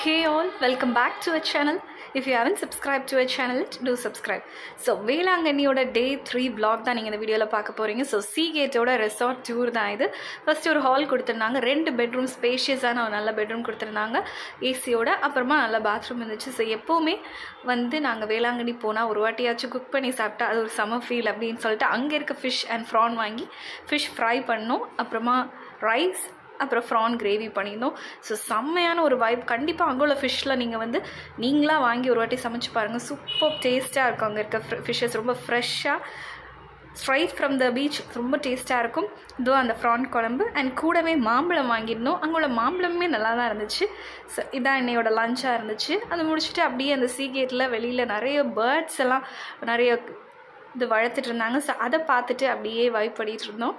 Hey all, welcome back to our channel. If you haven't subscribed to our channel, do subscribe. So வேளாங்கண்ணியோட day three vlog தான் நீங்கள் இந்த வீடியோவில் பார்க்க போகிறீங்க ஸோ சி கேட்டோட ரெசார்ட் டூர் தான் இது ஃபர்ஸ்ட் ஒரு ஹால் கொடுத்துருந்தாங்க ரெண்டு பெட்ரூம் ஸ்பேஷியஸான ஒரு நல்ல பெட்ரூம் கொடுத்துருந்தாங்க ஏசியோட அப்புறமா நல்ல பாத்ரூம் இருந்துச்சு ஸோ எப்போவுமே வந்து நாங்கள் வேளாங்கண்ணி போனால் ஒரு வாட்டியாச்சும் குக் பண்ணி சாப்பிட்டா அது ஒரு சம ஃபீல் அப்படின்னு சொல்லிட்டு அங்கே இருக்க ஃபிஷ் அண்ட் ப்ரான் வாங்கி ஃபிஷ் ஃப்ரை பண்ணோம் அப்புறமா ரைஸ் அப்புறம் ப்ரான் கிரேவி பண்ணியிருந்தோம் ஸோ செம்மையான ஒரு வைப் கண்டிப்பாக அங்கே உள்ள ஃபிஷ்ஷில் நீங்கள் வந்து நீங்களாக வாங்கி ஒரு வாட்டி சமைச்சு பாருங்கள் சூப்பர் டேஸ்ட்டாக இருக்கும் அங்கே இருக்க ஃபிஷ்ஷஸ் ரொம்ப ஃப்ரெஷ்ஷாக ஸ்ட்ரைட் ஃப்ரம் த பீச் ரொம்ப டேஸ்ட்டாக இருக்கும் இதோ அந்த ப்ரான் குழம்பு அண்ட் கூடவே மாம்பழம் வாங்கியிருந்தோம் அங்கே உள்ள மாம்பழமே நல்லா தான் இருந்துச்சு ஸோ இதான் என்னையோட லஞ்சாக இருந்துச்சு அதை முடிச்சுட்டு அப்படியே அந்த சீ கேட்டில் வெளியில் நிறைய பேர்ட்ஸ் எல்லாம் நிறைய இது வளர்த்துட்டு இருந்தாங்க ஸோ அதை பார்த்துட்டு அப்படியே வைப் பண்ணிகிட்டு இருந்தோம்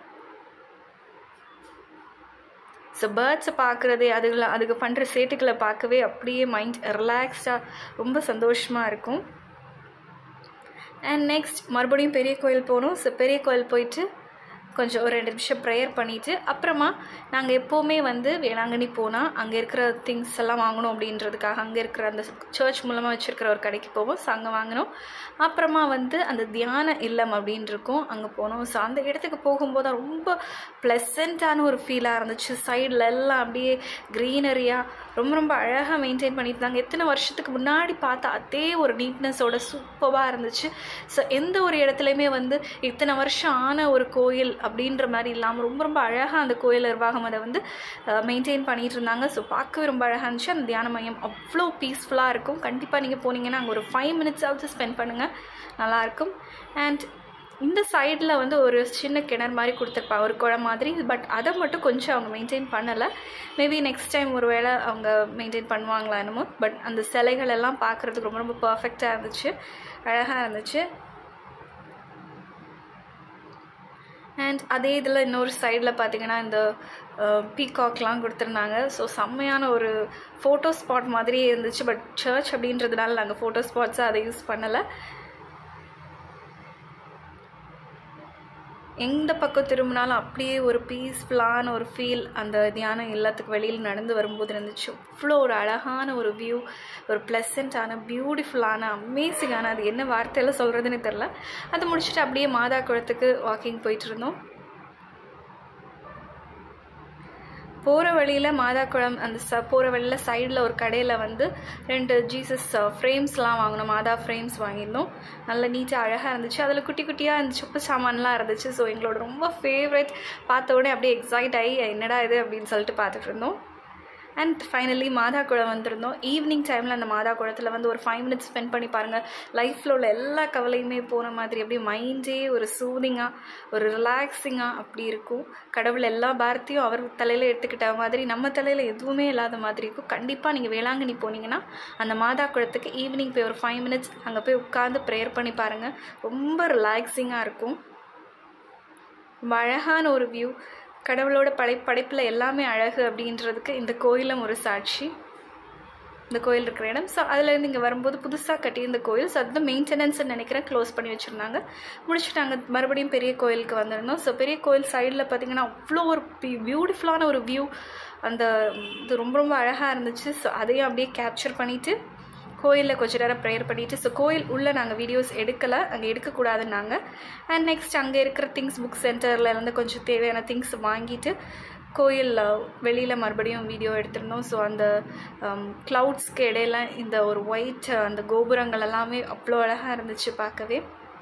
ஸோ பேர்ட்ஸை பார்க்குறதே அதுகளை அதுக்கு பண்ணுற சேட்டுக்களை பார்க்கவே அப்படியே மைண்ட் ரிலாக்ஸ்டாக ரொம்ப சந்தோஷமாக இருக்கும் அண்ட் நெக்ஸ்ட் மறுபடியும் பெரிய கோயில் போகணும் ஸோ பெரிய கோயில் போயிட்டு கொஞ்சம் ஒரு ரெண்டு நிமிஷம் ப்ரேயர் பண்ணிவிட்டு அப்புறமா நாங்கள் எப்போவுமே வந்து வேளாங்கண்ணி போனால் அங்கே இருக்கிற திங்ஸ் எல்லாம் வாங்கணும் அப்படின்றதுக்காக அங்கே இருக்கிற அந்த சர்ச் மூலமாக வச்சுருக்கிற ஒரு கடைக்கு போவோம் ஸோ அங்கே வாங்கினோம் அப்புறமா வந்து அந்த தியான இல்லம் அப்படின்னு இருக்கும் அங்கே போனோம் ஸோ அந்த இடத்துக்கு போகும்போது ரொம்ப ப்ளசண்ட்டான ஒரு ஃபீலாக இருந்துச்சு சைடில் எல்லாம் அப்படியே க்ரீனரியாக ரொம்ப ரொம்ப அழகாக மெயின்டைன் பண்ணிட்டு இருந்தாங்க எத்தனை வருஷத்துக்கு முன்னாடி பார்த்தா அதே ஒரு நீட்னஸோட சூப்பராக இருந்துச்சு ஸோ எந்த ஒரு இடத்துலையுமே வந்து இத்தனை வருஷம் ஆன ஒரு கோயில் அப்படின்ற மாதிரி இல்லாமல் ரொம்ப ரொம்ப அழகாக அந்த கோயில் நிர்வாகம் அதை வந்து மெயின்டைன் பண்ணிகிட்டு இருந்தாங்க ஸோ பார்க்கவே ரொம்ப அழகாக இருந்துச்சு அந்த தியான மையம் அவ்வளோ பீஸ்ஃபுல்லாக இருக்கும் கண்டிப்பாக நீங்கள் போனீங்கன்னா அங்கே ஒரு ஃபைவ் மினிட்ஸாவது ஸ்பெண்ட் பண்ணுங்கள் நல்லாயிருக்கும் அண்ட் இந்த சைடில் வந்து ஒரு சின்ன கிணறு மாதிரி கொடுத்துருப்பா ஒரு குளம் மாதிரி பட் அதை மட்டும் கொஞ்சம் அவங்க மெயின்டைன் பண்ணலை மேபி நெக்ஸ்ட் டைம் ஒரு வேளை அவங்க மெயின்டைன் பண்ணுவாங்களா என்னமோ பட் அந்த சிலைகள் எல்லாம் பார்க்குறதுக்கு ரொம்ப ரொம்ப பர்ஃபெக்டாக இருந்துச்சு அழகாக இருந்துச்சு அண்ட் அதே இதில் இன்னொரு சைடில் பார்த்தீங்கன்னா இந்த பீகாக்லாம் கொடுத்துருந்தாங்க ஸோ செம்மையான ஒரு ஃபோட்டோ ஸ்பாட் மாதிரியே இருந்துச்சு பட் சர்ச் அப்படின்றதுனால நாங்கள் ஃபோட்டோ ஸ்பாட்ஸை அதை யூஸ் பண்ணலை எந்த பக்கம் திரும்பினாலும் அப்படியே ஒரு பீஸ்ஃபுல்லான ஒரு ஃபீல் அந்த தியானம் எல்லாத்துக்கு வெளியில் நடந்து வரும்போது இருந்துச்சு அவ்வளோ ஒரு அழகான ஒரு வியூ ஒரு ப்ளசண்ட்டான பியூட்டிஃபுல்லான அமேசிங்கான அது என்ன வார்த்தையில் சொல்கிறதுன்னு தெரில அதை முடிச்சுட்டு அப்படியே மாதா குளத்துக்கு வாக்கிங் போயிட்டு இருந்தோம் போகிற வழியில் மாதாக்குளம் அந்த ச போகிற வழியில் சைடில் ஒரு கடையில் வந்து ரெண்டு ஜீசஸ் ஃப்ரேம்ஸ்லாம் வாங்கினோம் மாதா ஃப்ரேம்ஸ் வாங்கியிருந்தோம் நல்ல நீட்டாக அழகாக இருந்துச்சு அதில் குட்டி குட்டியாக அந்த சொப்பு சாமான்லாம் இருந்துச்சு ஸோ எங்களோட ரொம்ப ஃபேவரட் பார்த்த உடனே அப்படியே எக்ஸைட் ஆகி என்னடா இது அப்படின்னு சொல்லிட்டு பார்த்துட்டு இருந்தோம் அண்ட் ஃபைனலி மாதா குளம் வந்திருந்தோம் ஈவினிங் டைமில் அந்த மாதா குளத்தில் வந்து ஒரு ஃபைவ் மினிட்ஸ் ஸ்பெண்ட் பண்ணி பாருங்கள் லைஃப்பில் உள்ள எல்லா கவலையுமே போன மாதிரி அப்படியே மைண்டே ஒரு சூதிங்காக ஒரு ரிலாக்ஸிங்காக அப்படி இருக்கும் கடவுள் எல்லா பாரத்தையும் அவர் தலையில் எடுத்துக்கிட்ட மாதிரி நம்ம தலையில் எதுவுமே இல்லாத மாதிரி இருக்கும் கண்டிப்பாக நீங்கள் வேளாங்கண்ணி போனீங்கன்னா அந்த மாதா குளத்துக்கு ஈவினிங் போய் ஒரு ஃபைவ் மினிட்ஸ் அங்கே போய் உட்காந்து ப்ரேயர் பண்ணி பாருங்கள் ரொம்ப ரிலாக்ஸிங்காக இருக்கும் ரொம்ப அழகான ஒரு வியூ கடவுளோட படை படைப்பில் எல்லாமே அழகு அப்படின்றதுக்கு இந்த கோயிலும் ஒரு சாட்சி இந்த கோயில் இருக்கிற இடம் ஸோ அதுலேருந்து இங்கே வரும்போது புதுசாக கட்டி இந்த கோயில் ஸோ அது மெயின்டெனன்ஸ்னு நினைக்கிறேன் க்ளோஸ் பண்ணி வச்சுருந்தாங்க முடிச்சுட்டு நாங்கள் மறுபடியும் பெரிய கோயிலுக்கு வந்திருந்தோம் ஸோ பெரிய கோயில் சைடில் பார்த்திங்கன்னா அவ்வளோ ஒரு பியூட்டிஃபுல்லான ஒரு வியூ அந்த இது ரொம்ப ரொம்ப அழகாக இருந்துச்சு ஸோ அதையும் அப்படியே கேப்சர் பண்ணிவிட்டு கோயிலில் கொஞ்ச நேரம் ப்ரேயர் பண்ணிவிட்டு ஸோ கோயில் உள்ளே நாங்கள் வீடியோஸ் எடுக்கலை அங்கே எடுக்கக்கூடாதுன்னாங்க அண்ட் நெக்ஸ்ட் அங்கே இருக்கிற திங்ஸ் புக் சென்டரில் இருந்து கொஞ்சம் தேவையான திங்ஸ் வாங்கிட்டு கோயிலில் வெளியில் மறுபடியும் வீடியோ எடுத்திருந்தோம் ஸோ அந்த க்ளவுட்ஸ்க்கு இடையில இந்த ஒரு ஒயிட் அந்த கோபுரங்கள் எல்லாமே அவ்வளோ அழகாக இருந்துச்சு பார்க்கவே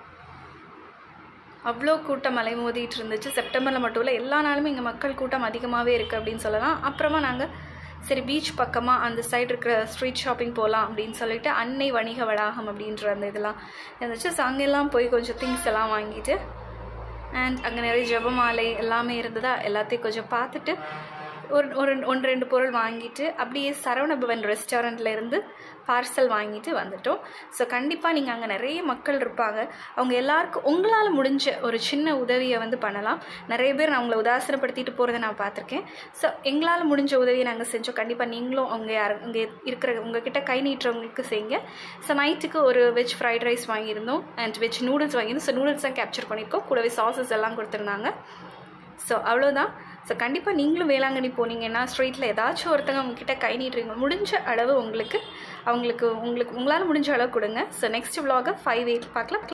அவ்வளோ கூட்டம் அலை மோதிட்டு இருந்துச்சு செப்டம்பரில் மட்டும் இல்லை எல்லா நாளுமே இங்கே மக்கள் கூட்டம் அதிகமாகவே இருக்குது அப்படின்னு சொல்லலாம் அப்புறமா நாங்கள் சரி பீச் பக்கமாக அந்த சைடு இருக்கிற ஸ்ட்ரீட் ஷாப்பிங் போகலாம் அப்படின்னு சொல்லிட்டு அன்னை வணிக வளாகம் அப்படின்ற அந்த இதெல்லாம் இருந்துச்சு ஸோ அங்கெல்லாம் போய் கொஞ்சம் திங்ஸ் எல்லாம் வாங்கிட்டு அண்ட் அங்கே நிறைய ஜபமாலை எல்லாமே இருந்ததா எல்லாத்தையும் கொஞ்சம் பார்த்துட்டு ஒரு ஒரு ஒன்று ரெண்டு பொருள் வாங்கிட்டு அப்படியே சரவணபவன் ரெஸ்டாரண்ட்டில் இருந்து பார்சல் வாங்கிட்டு வந்துட்டோம் ஸோ கண்டிப்பாக நீங்கள் அங்கே நிறைய மக்கள் இருப்பாங்க அவங்க எல்லாருக்கும் உங்களால் முடிஞ்ச ஒரு சின்ன உதவியை வந்து பண்ணலாம் நிறைய பேர் நான் உங்களை உதாசனப்படுத்திட்டு போகிறத நான் பார்த்துருக்கேன் ஸோ எங்களால் முடிஞ்ச உதவியை நாங்கள் செஞ்சோம் கண்டிப்பாக நீங்களும் அவங்க யார் இங்கே இருக்கிற உங்ககிட்ட கை நீட்டுறவங்களுக்கு செய்யுங்க ஸோ நைட்டுக்கு ஒரு வெஜ் ஃப்ரைட் ரைஸ் வாங்கியிருந்தோம் அண்ட் வெஜ் நூடுல்ஸ் வாங்கியிருந்தோம் ஸோ நூடுல்ஸ் தான் கேப்சர் பண்ணியிருக்கோம் கூடவே சாசஸ் எல்லாம் கொடுத்துருந்தாங்க ஸோ அவ்வளோதான் ஸோ கண்டிப்பாக நீங்களும் வேளாங்கண்ணி போனீங்கன்னா ஸ்ட்ரீட்டில் ஏதாச்சும் ஒருத்தங்க உங்ககிட்ட கை நீட்டுறீங்க முடிஞ்ச அளவு உங்களுக்கு அவங்களுக்கு உங்களுக்கு உங்களால் முடிஞ்ச அளவு கொடுங்க so next vlog five eight பார்க்கலாம்